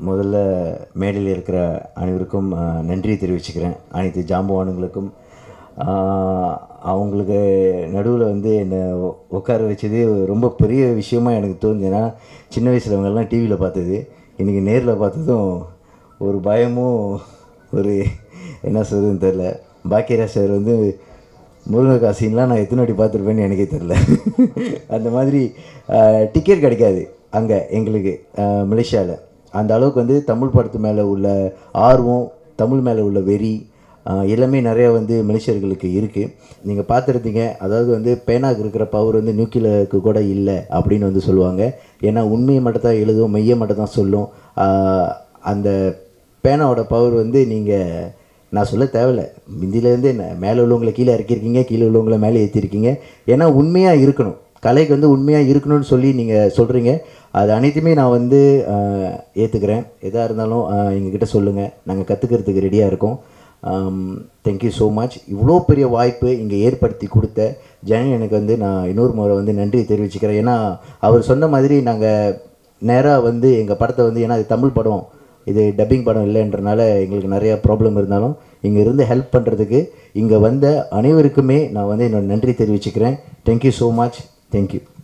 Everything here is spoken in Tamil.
முதல்ல மேடையில் இருக்கிற அனைவருக்கும் ஆஹ், நன்றி தெரிவிச்சுக்கிறேன் அனைத்து ஜாம்பவானுங்களுக்கும் ஆஹ், அவங்களுக்கு நடுவில் வந்து என்னை உ- உட்கார வச்சது ரொம்ப பெரிய விஷயமா எனக்கு தோணுது ஏன்னா சின்ன வயசுல இவங்கெல்லாம் டிவியில் பார்த்தது இன்றைக்கி நேரில் பார்த்ததும் ஒரு பயமும் ஒரு என்ன சொல்றதுன்னு தெரில பாக்கியராஜ் சார் வந்து முருங்கைக்காய் சீன்லாம் நான் எத்தனை வாட்டி பார்த்துருப்பேன்னு எனக்கே தெரில அந்த மாதிரி டிக்கெட் கிடைக்காது அங்கே எங்களுக்கு மலேசியாவில் அந்த அளவுக்கு வந்து தமிழ் படத்து மேலே உள்ள ஆர்வம் தமிழ் மேலே உள்ள வெறி ஆஹ் எல்லாமே நிறையா வந்து மனுஷர்களுக்கு இருக்குது நீங்கள் பார்த்துருந்தீங்க அதாவது வந்து பேனாக்கு இருக்கிற பவர் வந்து நியூக்ளியருக்கு கூட இல்லை அப்படின்னு வந்து சொல்லுவாங்க ஏன்னா உண்மையை மட்டும் தான் எழுதும் மெய்யை மட்டும் தான் சொல்லும் ஆஹ் அந்த பேனாவோட பவர் வந்து நீங்கள் நான் சொல்ல தேவையில்ல முந்திலேருந்து என்ன மேலே உள்ளவங்களை கீழே இறக்கியிருக்கீங்க கீழே உள்ளவங்களை மேலே ஏற்றிருக்கீங்க ஏன்னா உண்மையாக இருக்கணும் கலைக்கு வந்து உண்மையாக இருக்கணும்னு சொல்லி நீங்கள் சொல்கிறீங்க அது அனைத்துமே நான் வந்து ஏற்றுக்கிறேன் எதாக இருந்தாலும் ஆஹ் எங்ககிட்ட சொல்லுங்கள் நாங்கள் கற்றுக்கிறதுக்கு ரெடியாக இருக்கோம் தேங்க்யூ ஸோ மச் இவ்வளோ பெரிய வாய்ப்பு இங்கே ஏற்படுத்தி கொடுத்த ஜனனி எனக்கு வந்து நான் இன்னொரு முறை வந்து நன்றி தெரிவிச்சுக்கிறேன் ஏன்னா அவர் சொன்ன மாதிரி நாங்கள் நேராக வந்து எங்கள் படத்தை வந்து ஏன்னா இது தமிழ் படம் இது டப்பிங் படம் இல்லைன்றனால எங்களுக்கு நிறைய ப்ராப்ளம் இருந்தாலும் இங்கே இருந்து ஹெல்ப் பண்ணுறதுக்கு இங்கே வந்த அனைவருக்குமே நான் வந்து என்னோட நன்றி தெரிவிச்சுக்கிறேன் தேங்க்யூ ஸோ மச் தேங்க்யூ